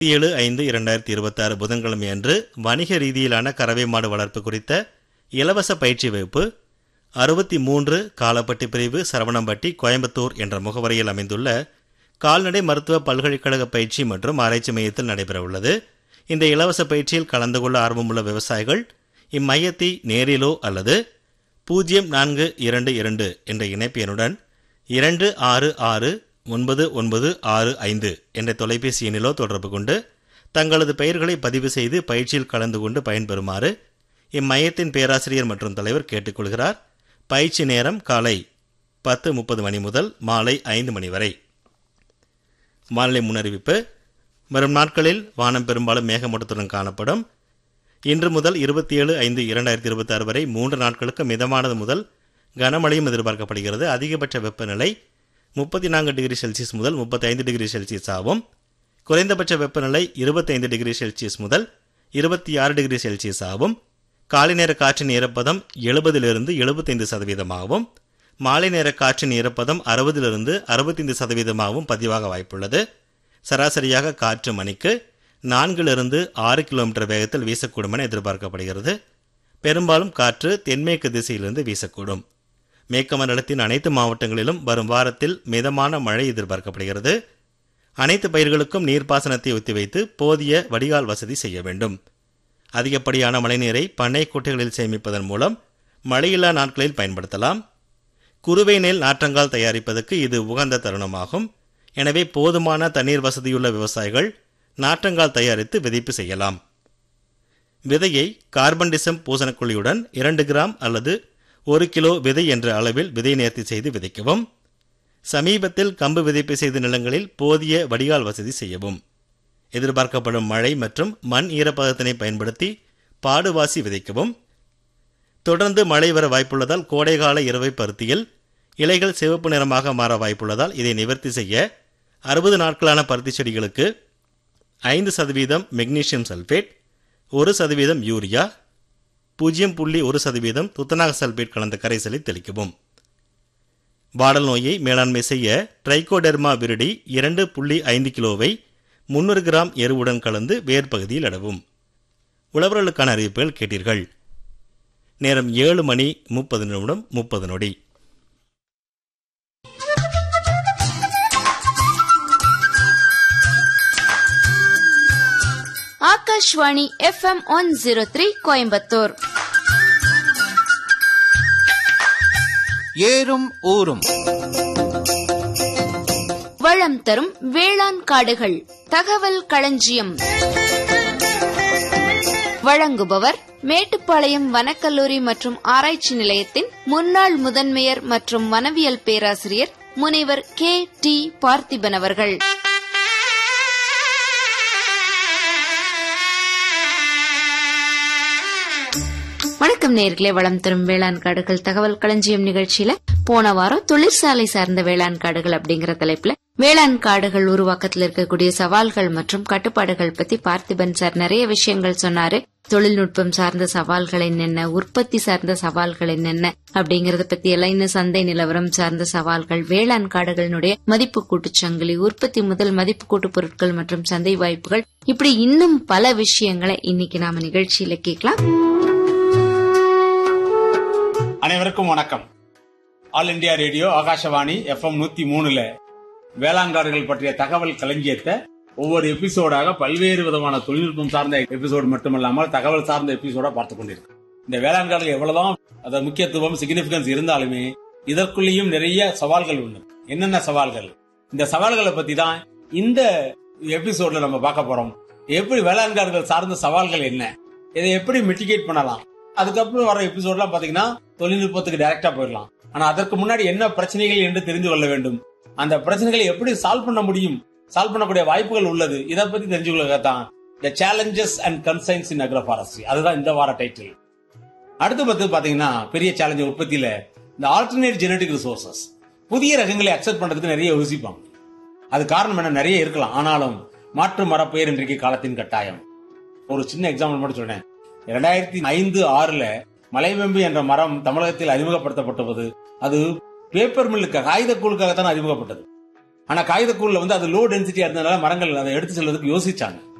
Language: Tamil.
ஏழு ஐந்து இரண்டாயிரத்தி இருபத்தாறு புதன்கிழமை அன்று வணிக ரீதியிலான கறவை மாடு வளர்ப்பு குறித்த இலவச பயிற்சி வகுப்பு அறுபத்தி மூன்று காலப்பட்டி பிரிவு சரவணம்பட்டி கோயம்புத்தூர் என்ற முகவரியில் அமைந்துள்ள கால்நடை மருத்துவ பல்கலைக்கழக பயிற்சி மற்றும் ஆராய்ச்சி மையத்தில் நடைபெறவுள்ளது இந்த இலவச பயிற்சியில் கலந்து கொள்ள ஆர்வமுள்ள விவசாயிகள் இம்மையத்தை நேரிலோ அல்லது பூஜ்ஜியம் நான்கு இரண்டு இரண்டு என்ற இணைப்பு எண்ணுடன் இரண்டு ஆறு ஆறு ஒன்பது ஒன்பது ஆறு ஐந்து என்ற தொலைபேசி எண்ணிலோ தொடர்பு கொண்டு தங்களது பெயர்களை பதிவு செய்து பயிற்சியில் கலந்து கொண்டு பயன்பெறுமாறு இம்மையத்தின் பேராசிரியர் மற்றும் தலைவர் கேட்டுக்கொள்கிறார் பயிற்சி நேரம் காலை பத்து முப்பது மணி முதல் மாலை ஐந்து மணி வரை வானிலை முன்னறிவிப்பு வரும் நாட்களில் வானம் பெரும்பாலும் மேகமூட்டத்துடன் காணப்படும் இன்று முதல் இருபத்தி ஏழு ஐந்து இரண்டாயிரத்தி இருபத்தி ஆறு வரை மூன்று நாட்களுக்கு மிதமானது முதல் கனமழையும் எதிர்பார்க்கப்படுகிறது அதிகபட்ச வெப்பநிலை முப்பத்தி நான்கு டிகிரி செல்சியஸ் முதல் முப்பத்தைந்து டிகிரி செல்சியஸ் ஆகும் குறைந்தபட்ச வெப்பநிலை இருபத்தைந்து டிகிரி செல்சியஸ் முதல் இருபத்தி ஆறு டிகிரி செல்சியஸ் ஆகும் காலை நேர காற்றின் ஈரப்பதம் எழுபதிலிருந்து எழுபத்தைந்து சதவீதமாகவும் மாலை நேர காற்றின் ஈரப்பதம் அறுபதிலிருந்து அறுபத்தைந்து சதவீதமாகவும் பதிவாக வாய்ப்புள்ளது சராசரியாக காற்று மணிக்கு நான்கிலிருந்து ஆறு கிலோமீட்டர் வேகத்தில் வீசக்கூடும் என எதிர்பார்க்கப்படுகிறது பெரும்பாலும் காற்று தென்மேற்கு திசையிலிருந்து வீசக்கூடும் மேற்குமண்டலத்தின் அனைத்து மாவட்டங்களிலும் வரும் வாரத்தில் மிதமான மழை எதிர்பார்க்கப்படுகிறது அனைத்து பயிர்களுக்கும் நீர்ப்பாசனத்தை ஒத்திவைத்து போதிய வடிகால் வசதி செய்ய வேண்டும் அதிகப்படியான மழைநீரை பண்ணை குட்டைகளில் சேமிப்பதன் மூலம் மழையில்லா நாட்களில் பயன்படுத்தலாம் குறுவை நெல் நாற்றங்கால் தயாரிப்பதற்கு இது உகந்த தருணமாகும் எனவே போதுமான தண்ணீர் வசதியுள்ள விவசாயிகள் நாற்றங்கால் தயாரித்து விதைப்பு செய்யலாம் விதையை கார்பன் டிசம் பூசணக்குழியுடன் இரண்டு கிராம் அல்லது ஒரு கிலோ விதை என்ற அளவில் விதை நேர்த்தி செய்து விதைக்கவும் சமீபத்தில் கம்பு விதைப்பு செய்த நிலங்களில் போதிய வடிகால் வசதி செய்யவும் எதிர்பார்க்கப்படும் மழை மற்றும் மண் ஈரப்பதத்தினை பயன்படுத்தி பாடுவாசி விதைக்கவும் தொடர்ந்து மழை வர வாய்ப்புள்ளதால் கோடைகால இரவை பருத்தியில் இலைகள் சிவப்பு நிறமாக மாற வாய்ப்புள்ளதால் இதை நிவர்த்தி செய்ய அறுபது நாட்களான பருத்தி செடிகளுக்கு ஐந்து சதவீதம் மெக்னீசியம் சல்பேட் ஒரு சதவீதம் யூரியா பூஜ்ஜியம் புள்ளி ஒரு சதவீதம் துத்தநாக சல்பேட் கலந்த கரைசலை தெளிக்கவும் வாடல் நோயை மேலாண்மை செய்ய ட்ரைகோடெர்மா விருடி இரண்டு புள்ளி ஐந்து கிலோவை முன்னூறு கிராம் எருவுடன் கலந்து வேர் பகுதியில் இடவும் உழவர்களுக்கான அறிவிப்புகள் கேட்டீர்கள் நேரம் ஏழு மணி முப்பது நிமிடம் முப்பது நொடி Akashvani FM one zero three Coimbatore ஏறும் ஊரும் வளம் தரும் வேளாண் காடுகள் தகவல் களஞ்சியம் வழங்குபவர் மேட்டுப்பாளையம் வனக்கல்லூரி மற்றும் ஆராய்ச்சி நிலையத்தின் முன்னாள் முதன்மையர் மற்றும் வனவியல் பேராசிரியர் முனைவர் கே டி பார்த்திபன் அவர்கள் வணக்கம் நேர்களே வளம் தரும் வேளாண் காடுகள் தகவல் களஞ்சியம் நிகழ்ச்சியில போன வாரம் தொழிற்சாலை சார்ந்த வேளாண் காடுகள் அப்படிங்கிற தலைப்புல வேளாண் காடுகள் உருவாக்கத்தில் இருக்கக்கூடிய சவால்கள் மற்றும் கட்டுப்பாடுகள் பத்தி பார்த்திபன் சார் நிறைய விஷயங்கள் சொன்னாரு தொழில்நுட்பம் சார்ந்த சவால்கள் என்னென்ன உற்பத்தி சார்ந்த சவால்கள் என்னென்ன அப்படிங்கறத பத்தி எல்லாம் இன்னும் சந்தை நிலவரம் சார்ந்த சவால்கள் வேளாண் காடுகளினுடைய மதிப்பு கூட்டுச்சங்கிலி உற்பத்தி முதல் மதிப்பு கூட்டு பொருட்கள் மற்றும் சந்தை வாய்ப்புகள் இப்படி இன்னும் பல விஷயங்களை இன்னைக்கு நாம நிகழ்ச்சியில கேட்கலாம் அனைவருக்கும் வணக்கம் All India Radio Akashvani FM நூத்தி மூணுல வேளாண்காடுகள் பற்றிய தகவல் களஞ்சியத்தை ஒவ்வொரு எபிசோடாக பல்வேறு விதமான தொழில்நுட்பம் சார்ந்த எபிசோடு மட்டுமல்லாமல் தகவல் சார்ந்த எபிசோடா பார்த்து கொண்டிருக்கு இந்த வேளாண்காடுகள் எவ்வளவுதான் அது முக்கியத்துவம் சிக்னிபிகன்ஸ் இருந்தாலுமே இதற்குள்ளேயும் நிறைய சவால்கள் உண்டு என்னென்ன சவால்கள் இந்த சவால்களை பத்தி தான் இந்த எபிசோட்ல நம்ம பார்க்க போறோம் எப்படி வேளாண்காடுகள் சார்ந்த சவால்கள் என்ன இதை எப்படி மிட்டிகேட் பண்ணலாம் அதுக்கப்புறம் வர எபிசோட்லாம் பாத்தீங்கன்னா தொழில்நுட்பத்துக்கு டைரக்டா போயிடலாம் ஆனா அதற்கு முன்னாடி என்ன பிரச்சனைகள் என்று தெரிந்து கொள்ள வேண்டும் அந்த பிரச்சனைகளை எப்படி சால்வ் பண்ண முடியும் சால்வ் பண்ணக்கூடிய வாய்ப்புகள் உள்ளது இதை பத்தி தெரிஞ்சுக்கொள்ள தான் the challenges and constraints in agroforestry அதுதான் இந்த வார டைட்டில் அடுத்து பார்த்து பாத்தீங்கன்னா பெரிய சேலஞ்ச் உற்பத்தியில இந்த ஆல்டர்னேட் ஜெனடிக் ரிசோர்சஸ் புதிய ரகங்களை அக்செப்ட் பண்றதுக்கு நிறைய யோசிப்பாங்க அது காரணம் என்ன நிறைய இருக்கலாம் ஆனாலும் மாற்று மரப்பெயர் இன்றைக்கு காலத்தின் கட்டாயம் ஒரு சின்ன எக்ஸாம்பிள் மட்டும் சொன்னேன் இரண்டாயிரத்தி ஐந்து ஆறுல மலைவெம்பு என்ற மரம் தமிழகத்தில் அறிமுகப்படுத்தப்பட்டது அது பேப்பர் மில்லுக்கு காகித கூழுக்காகத்தான் அறிமுகப்பட்டது ஆனா காகிதக்கூழ்ல வந்து அது லோ டென்சிட்டியா இருந்ததுனால மரங்கள் அதை எடுத்து செல்வதற்கு யோசிச்சாங்க